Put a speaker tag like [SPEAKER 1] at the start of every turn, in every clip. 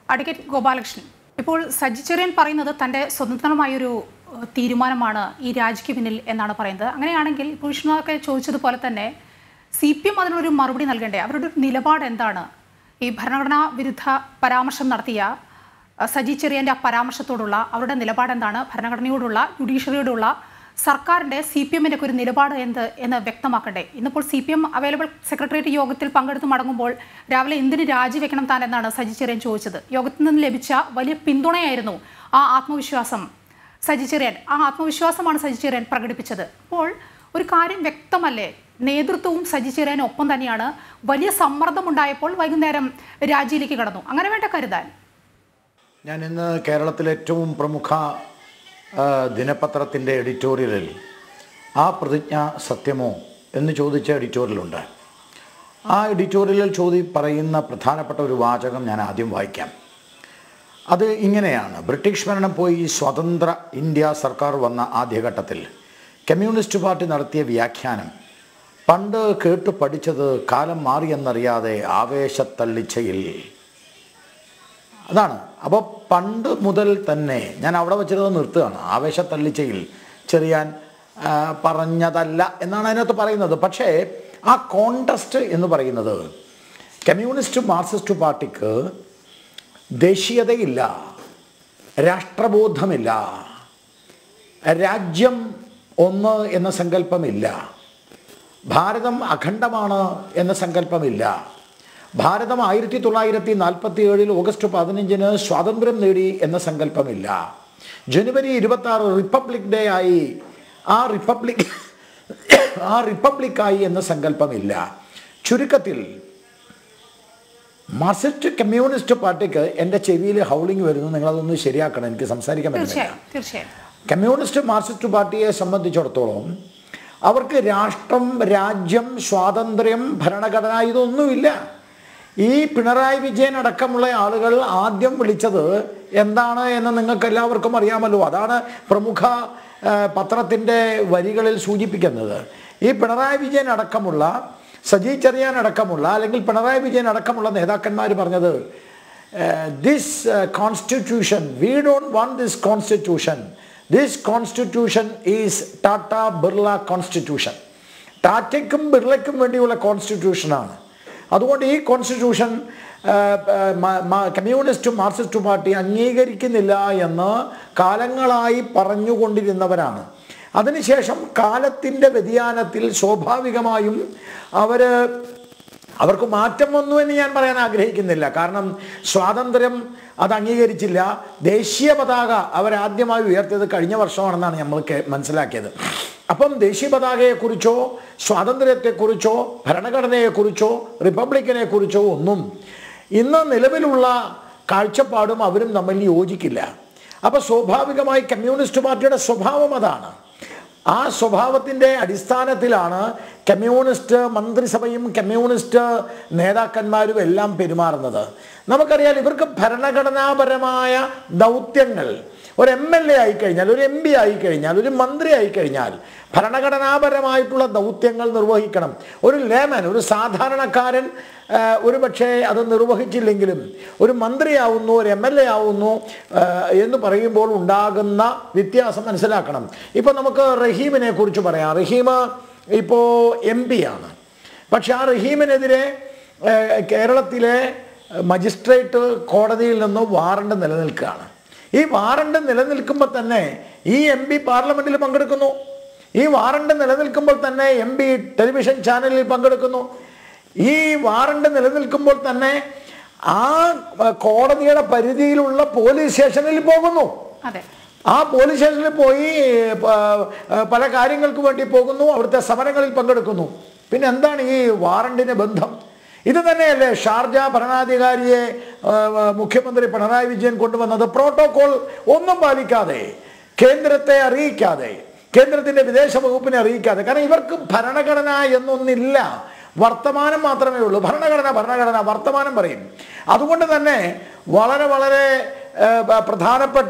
[SPEAKER 1] Advocate Gopalakrishnan ഇപ്പോൾ സജി ചെറിയൻ പറയുന്നത് തൻ്റെ സ്വതന്ത്രമായൊരു ഏഹ്, തീരുമാനമാണ് ഈ രാജിക്ക് പിന്നിൽ എന്നാണ് പറയുന്നത് അങ്ങനെയാണെങ്കിൽ ഇപ്പോൾ വിഷ്ണുവൊക്കെ ചോദിച്ചതുപോലെ തന്നെ സി പി എം അതിനൊരു മറുപടി നൽകണ്ടേ അവരുടെ ഒരു നിലപാട് എന്താണ് ഈ ഭരണഘടനാ വിരുദ്ധ പരാമർശം നടത്തിയ അഹ്, സജി ചെറിയൻ്റെ ആ പരാമർശത്തോടുള്ള അവരുടെ നിലപാട് എന്താണ് ഭരണഘടനയോടുള്ള ജുഡീഷ്യറിയോടുള്ള സർക്കാരിൻ്റെ സി പി എമ്മിൻ്റെ ഒരു നിലപാട് എന്ത് എന്ന് വ്യക്തമാക്കണ്ടേ ഇന്നിപ്പോൾ C P M available secretariat യോഗത്തിൽ പങ്കെടുത്ത് മടങ്ങുമ്പോൾ രാവിലെ എന്തിന് രാജിവെക്കണം താൻ എന്നാണ് സജി ചെറിയൻ ചോദിച്ചത് യോഗത്തിൽ നിന്ന് ലഭിച്ച വലിയ പിന്തുണയായിരുന്നു ആ ആത്മവിശ്വാസം സജി ചെറിയൻ ആ ആത്മവിശ്വാസമാണ് സജി ചെറിയൻ പ്രകടിപ്പിച്ചത് അപ്പോൾ ഒരു കാര്യം വ്യക്തമല്ലേ നേതൃത്വവും സജി ചെറിയനും ഒപ്പം തന്നെയാണ് വലിയ സമ്മർദ്ദമുണ്ടായപ്പോൾ വൈകുന്നേരം രാജിയിലേക്ക് കടന്നു അങ്ങനെ വേണ്ട കരുതാൻ
[SPEAKER 2] ഞാൻ ഇന്ന് കേരളത്തിലെ ഏറ്റവും പ്രമുഖ ആ, ദിനപത്രത്തിൻ്റെ എഡിറ്റോറിയലിൽ ആ പ്രതിജ്ഞ സത്യമോ എന്ന് ചോദിച്ച എഡിറ്റോറിയലുണ്ട് ആ എഡിറ്റോറിയലിൽ ചോദി പറയുന്ന പ്രധാനപ്പെട്ട ഒരു വാചകം ഞാൻ ആദ്യം വായിക്കാം അത് ഇങ്ങനെയാണ് ബ്രിട്ടീഷ് ഭരണം പോയി സ്വതന്ത്ര ഇന്ത്യ സർക്കാർ വന്ന ആദ്യഘട്ടത്തിൽ കമ്മ്യൂണിസ്റ്റ് പാർട്ടി നടത്തിയ വ്യാഖ്യാനം പണ്ട് കേട്ടു പഠിച്ചത് കാലം മാറിയെന്നറിയാതെ ആവേശത്തള്ളിച്ചയിൽ അതാണ് അപ്പോൾ പണ്ട് മുതൽ തന്നെ ഞാൻ അവിടെ വെച്ചിരുന്നത് നിർത്തുകയാണ് ആവേശത്തള്ളിച്ചയിൽ ചെറിയാൻ ആ, പറഞ്ഞതല്ല എന്നാണ് അതിനകത്ത് പറയുന്നത് പക്ഷേ ആ കോണ്ടസ്റ്റ് എന്ന് പറയുന്നത് കമ്മ്യൂണിസ്റ്റ് മാർക്സിസ്റ്റ് പാർട്ടിക്ക് ദേശീയതയില്ല രാഷ്ട്രബോധമില്ല രാജ്യം ഒന്ന് എന്ന സങ്കല്പമില്ല ഭാരതം അഖണ്ഡമാണ് എന്ന സങ്കല്പമില്ല ഭാരതം ആയിരത്തി തൊള്ളായിരത്തി നാൽപ്പത്തി ഏഴിൽ ഓഗസ്റ്റ് പതിനഞ്ചിന് സ്വാതന്ത്ര്യം നേടി എന്ന സങ്കല്പമില്ല ജനുവരി ഇരുപത്തി ആറ് റിപ്പബ്ലിക് ഡേ ആയി ആ റിപ്പബ്ലിക് ആ റിപ്പബ്ലിക്കായി എന്ന സങ്കല്പമില്ല ചുരുക്കത്തിൽ മാർക്സിസ്റ്റ് കമ്മ്യൂണിസ്റ്റ് പാർട്ടിക്ക് എൻ്റെ ചെവിയിൽ ഹൗളിംഗ് വരുന്നു നിങ്ങളതൊന്ന് ശരിയാക്കണം എനിക്ക് സംസാരിക്കാൻ പറ്റുന്നില്ല
[SPEAKER 1] തീർച്ചയായും തീർച്ചയായും
[SPEAKER 2] കമ്മ്യൂണിസ്റ്റ് മാർക്സിസ്റ്റ് പാർട്ടിയെ സംബന്ധിച്ചിടത്തോളം അവർക്ക് രാഷ്ട്രം രാജ്യം സ്വാതന്ത്ര്യം ഭരണഘടന ഇതൊന്നുമില്ല ഈ പിണറായി വിജയൻ അടക്കമുള്ള ആളുകൾ ആദ്യം വിളിച്ചത് എന്താണ് എന്ന് നിങ്ങൾക്ക് എല്ലാവർക്കും അറിയാമല്ലോ അതാണ് പ്രമുഖ ആ, പത്രത്തിൻ്റെ വരികളിൽ സൂചിപ്പിക്കുന്നത് ഈ പിണറായി വിജയൻ അടക്കമുള്ള സജി ചെറിയാൻ അടക്കമുള്ള അല്ലെങ്കിൽ പിണറായി വിജയൻ അടക്കമുള്ള നേതാക്കന്മാർ പറഞ്ഞത് this constitution we don't want this constitution this constitution is Tata Birla constitution ടാറ്റയ്ക്കും ബിർളയ്ക്കും വേണ്ടിയുള്ള കോൺസ്റ്റിറ്റ്യൂഷനാണ് അതുകൊണ്ട് ഈ കോൺസ്റ്റിറ്റ്യൂഷൻ കമ്മ്യൂണിസ്റ്റ് മാർക്സിസ്റ്റ് പാർട്ടി അംഗീകരിക്കുന്നില്ല എന്ന് കാലങ്ങളായി പറഞ്ഞുകൊണ്ടിരുന്നവരാണ് അതിനുശേഷം കാലത്തിൻ്റെ വ്യതിയാനത്തിൽ സ്വാഭാവികമായും അവർ അവർക്ക് മാറ്റം വന്നു എന്ന് ഞാൻ പറയാൻ ആഗ്രഹിക്കുന്നില്ല കാരണം സ്വാതന്ത്ര്യം അത് അംഗീകരിച്ചില്ല ദേശീയ പതാക അവരാദ്യമായി ഉയർത്തിയത് കഴിഞ്ഞ വർഷമാണെന്നാണ് നമ്മൾക്ക് മനസ്സിലാക്കിയത് അപ്പം ദേശീയ പതാകയെക്കുറിച്ചോ സ്വാതന്ത്ര്യത്തെക്കുറിച്ചോ ഭരണഘടനയെക്കുറിച്ചോ റിപ്പബ്ലിക്കിനെ കുറിച്ചോ ഒന്നും ഇന്ന് നിലവിലുള്ള കാഴ്ചപ്പാടും അവരും തമ്മിൽ യോജിക്കില്ല അപ്പോൾ സ്വാഭാവികമായി കമ്മ്യൂണിസ്റ്റ് പാർട്ടിയുടെ സ്വഭാവം അതാണ് ആ സ്വഭാവത്തിൻ്റെ അടിസ്ഥാനത്തിലാണ് കമ്മ്യൂണിസ്റ്റ് മന്ത്രിസഭയും കമ്മ്യൂണിസ്റ്റ് നേതാക്കന്മാരും എല്ലാം പെരുമാറുന്നത് നമുക്കറിയാം ഇവർക്ക് ഭരണഘടനാപരമായ ദൗത്യങ്ങൾ ഒരു എം എൽ എ ആയിക്കഴിഞ്ഞാൽ ഒരു എം പി ആയിക്കഴിഞ്ഞാൽ ഒരു മന്ത്രി ആയിക്കഴിഞ്ഞാൽ ഭരണഘടനാപരമായിട്ടുള്ള ദൗത്യങ്ങൾ നിർവഹിക്കണം ഒരു ലേമൻ ഒരു സാധാരണക്കാരൻ ആ, ഒരു പക്ഷേ അത് നിർവഹിച്ചില്ലെങ്കിലും ഒരു മന്ത്രിയാവുന്നു ഒരു എം എൽ എ ആവുന്നു ആ, എന്ന് പറയുമ്പോൾ ഉണ്ടാകുന്ന വ്യത്യാസം മനസ്സിലാക്കണം ഇപ്പോൾ നമുക്ക് റഹീമിനെ കുറിച്ച് പറയാം റഹീം ഇപ്പോൾ എം പി ആണ് പക്ഷെ ആ റഹീമിനെതിരെ ആ, കേരളത്തിലെ മജിസ്ട്രേറ്റ് കോടതിയിൽ നിന്ന് വാറണ്ട് നിലനിൽക്കുകയാണ് ഈ വാറണ്ട് നിലനിൽക്കുമ്പോൾ തന്നെ ഈ എം പി പാർലമെന്റിൽ പങ്കെടുക്കുന്നു ഈ വാറണ്ട് നിലനിൽക്കുമ്പോൾ തന്നെ എം പി ടെലിവിഷൻ ചാനലിൽ പങ്കെടുക്കുന്നു ഈ വാറണ്ട് നിലനിൽക്കുമ്പോൾ തന്നെ ആ ആ, കോടതിയുടെ പരിധിയിലുള്ള പോലീസ് സ്റ്റേഷനിൽ പോകുന്നു
[SPEAKER 1] അതെ
[SPEAKER 2] ആ പോലീസ് സ്റ്റേഷനിൽ പോയി പ- ആ, പല കാര്യങ്ങൾക്ക് വേണ്ടി പോകുന്നു അവിടുത്തെ സമരങ്ങളിൽ പങ്കെടുക്കുന്നു പിന്നെ എന്താണ് ഈ വാറണ്ടിന് ബന്ധം ഇത് തന്നെയല്ലേ ഷാർജ ഭരണാധികാരിയെ ആ, മുഖ്യമന്ത്രി പിണറായി വിജയൻ കൊണ്ടുവന്നത് പ്രോട്ടോകോൾ ഒന്നും പാലിക്കാതെ കേന്ദ്രത്തെ അറിയിക്കാതെ കേന്ദ്രത്തിന്റെ വിദേശ വകുപ്പിനെ അറിയിക്കാതെ കാരണം ഇവർക്ക് ഭരണഘടന എന്നൊന്നില്ല വർത്തമാനം മാത്രമേ ഉള്ളൂ ഭരണഘടന ഭരണഘടന വർത്തമാനം പറയും അതുകൊണ്ട് തന്നെ വളരെ വളരെ ആ, പ്രധാനപ്പെട്ട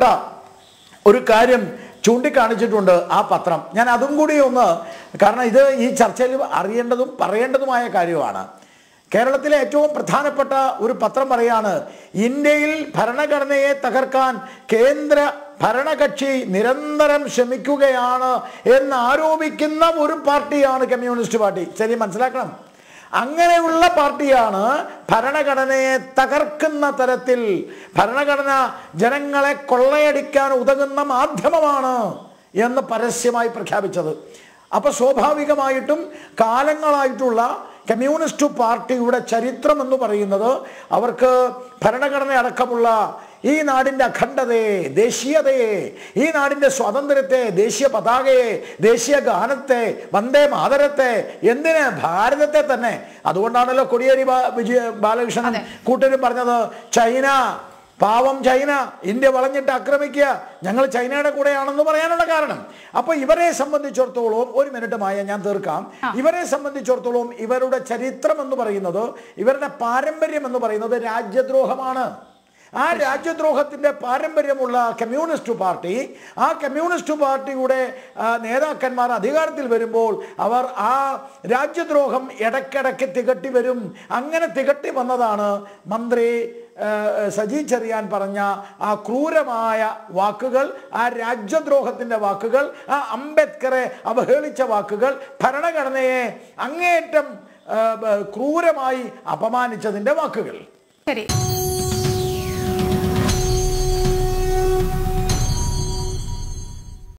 [SPEAKER 2] ഒരു കാര്യം ചൂണ്ടിക്കാണിച്ചിട്ടുണ്ട് ആ പത്രം ഞാൻ അതും കൂടി ഒന്ന് കാരണം ഇത് ഈ ചർച്ചയിൽ അറിയേണ്ടതും പറയേണ്ടതുമായ കാര്യമാണ് കേരളത്തിലെ ഏറ്റവും പ്രധാനപ്പെട്ട ഒരു പത്രം പറയാണ് ഇന്ത്യയിൽ ഭരണഘടനയെ തകർക്കാൻ കേന്ദ്ര ഭരണകക്ഷി നിരന്തരം ശ്രമിക്കുകയാണ് എന്ന് ആരോപിക്കുന്ന ഒരു പാർട്ടിയാണ് കമ്മ്യൂണിസ്റ്റ് പാർട്ടി ശരി മനസ്സിലാക്കണം അങ്ങനെയുള്ള പാർട്ടിയാണ് ഭരണഘടനയെ തകർക്കുന്ന തരത്തിൽ ഭരണഘടന ജനങ്ങളെ കൊള്ളയടിക്കാൻ ഉതകുന്ന മാധ്യമമാണ് എന്ന് പരസ്യമായി പ്രഖ്യാപിച്ചത് അപ്പൊ സ്വാഭാവികമായിട്ടും കാലങ്ങളായിട്ടുള്ള കമ്മ്യൂണിസ്റ്റ് പാർട്ടിയുടെ ചരിത്രം എന്ന് പറയുന്നത് അവർക്ക് ഭരണഘടന അടക്കമുള്ള ഈ നാടിൻ്റെ അഖണ്ഡതയെ ദേശീയതയെ ഈ നാടിൻ്റെ സ്വാതന്ത്ര്യത്തെ ദേശീയ പതാകയെ ദേശീയ ഗാനത്തെ വന്ദേ മാതരത്തെ എന്തിന് ഭാരതത്തെ തന്നെ അതുകൊണ്ടാണല്ലോ കൊടിയേരി ബാ- വിജയ ബാലകൃഷ്ണൻ
[SPEAKER 1] അതെ.
[SPEAKER 2] കൂട്ടരും പറഞ്ഞത് ചൈന പാവം ചൈന ഇന്ത്യ വളഞ്ഞിട്ട് ആക്രമിക്കുക ഞങ്ങൾ ചൈനയുടെ കൂടെയാണെന്ന് പറയാനുള്ള കാരണം അപ്പൊ ഇവരെ സംബന്ധിച്ചിടത്തോളം ഒരു മിനിറ്റുമായ ഞാൻ തീർക്കാം ഇവരെ സംബന്ധിച്ചിടത്തോളം ഇവരുടെ ചരിത്രം എന്ന് പറയുന്നത് ഇവരുടെ പാരമ്പര്യം എന്ന് പറയുന്നത് രാജ്യദ്രോഹമാണ് ആ രാജ്യദ്രോഹത്തിന്റെ പാരമ്പര്യമുള്ള കമ്മ്യൂണിസ്റ്റ് പാർട്ടി ആ കമ്മ്യൂണിസ്റ്റ് പാർട്ടിയുടെ ആ, നേതാക്കന്മാർ അധികാരത്തിൽ വരുമ്പോൾ അവർ ആ രാജ്യദ്രോഹം ഇടയ്ക്കിടയ്ക്ക് തികട്ടി വരും അങ്ങനെ തികട്ടി വന്നതാണ് മന്ത്രി ആ, സജി ചെറിയാൻ പറഞ്ഞ ആ ക്രൂരമായ വാക്കുകൾ ആ രാജ്യദ്രോഹത്തിന്റെ വാക്കുകൾ ആ അംബേദ്കറെ അവഹേളിച്ച വാക്കുകൾ ഭരണഘടനയെ അങ്ങേയറ്റം ആ, ബ- ക്രൂരമായി അപമാനിച്ചതിന്റെ വാക്കുകൾ
[SPEAKER 1] ശരി